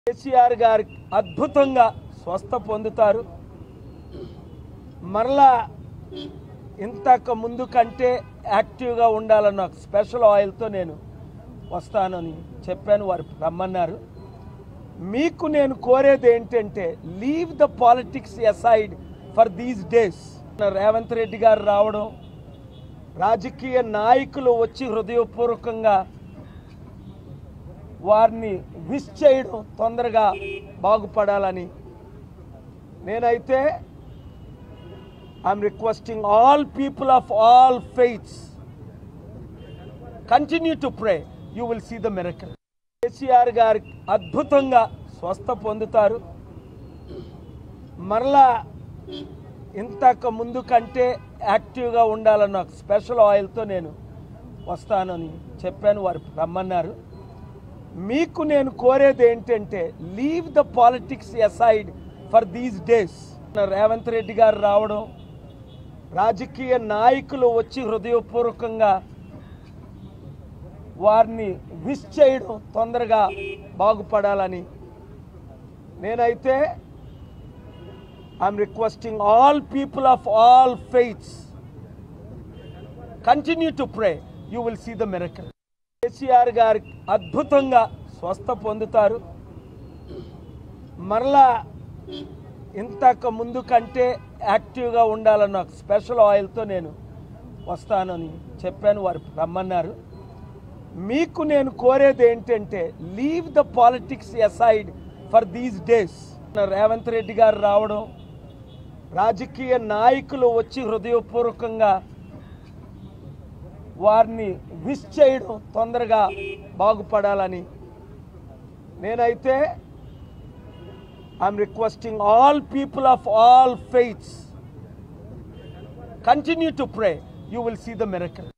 కేసీఆర్ గారి అద్భుతంగా స్వస్థ పొందుతారు మరలా ఇంతకు ముందు కంటే యాక్టివ్గా ఉండాలన్న ఒక స్పెషల్ ఆయిల్తో నేను వస్తానని చెప్పాను వారు రమ్మన్నారు మీకు నేను కోరేది ఏంటంటే leave the politics aside for these days Revanth Reddy garu రావడం రాజకీయ నాయకులు వచ్చి హృదయపూర్వకంగా వారిని విష్ చేయడం తొందరగా బాగుపడాలని నేనైతే I'm requesting all people of all faiths continue to pray you will see the miracle KCR గారి అద్భుతంగా స్వస్థ పొందుతారు మరలా ఇంతకు ముందు కంటే యాక్టివ్గా ఉండాలన్న ఒక స్పెషల్ ఆయిల్తో నేను వస్తానని చెప్పాను వారు రమ్మన్నారు మీకు నేను కోరేది ఏంటంటే leave the politics aside for these days Revanth Reddy garu రావడం రాజకీయ నాయకులు వచ్చి హృదయపూర్వకంగా వారిని విష్ చేయడం తొందరగా బాగుపడాలని నేనైతే I'm requesting all people of all faiths continue to pray you will see the miracle KCR గారి అద్భుతంగా స్వస్థ పొందుతారు మరలా ఇంతకు ముందు కంటే యాక్టివ్గా ఉండాలన్న ఒక స్పెషల్ ఆయిల్తో నేను వస్తానని చెప్పాను వారు రమ్మన్నారు మీకు నేను కోరేది ఏంటంటే leave the politics aside for these days Revanth Reddy garu రావడం రాజకీయ నాయకులు వచ్చి హృదయపూర్వకంగా వారిని విష్ చేయడం తొందరగా బాగుపడాలని నేనైతే I'm requesting all people of all faiths continue to pray you will see the miracle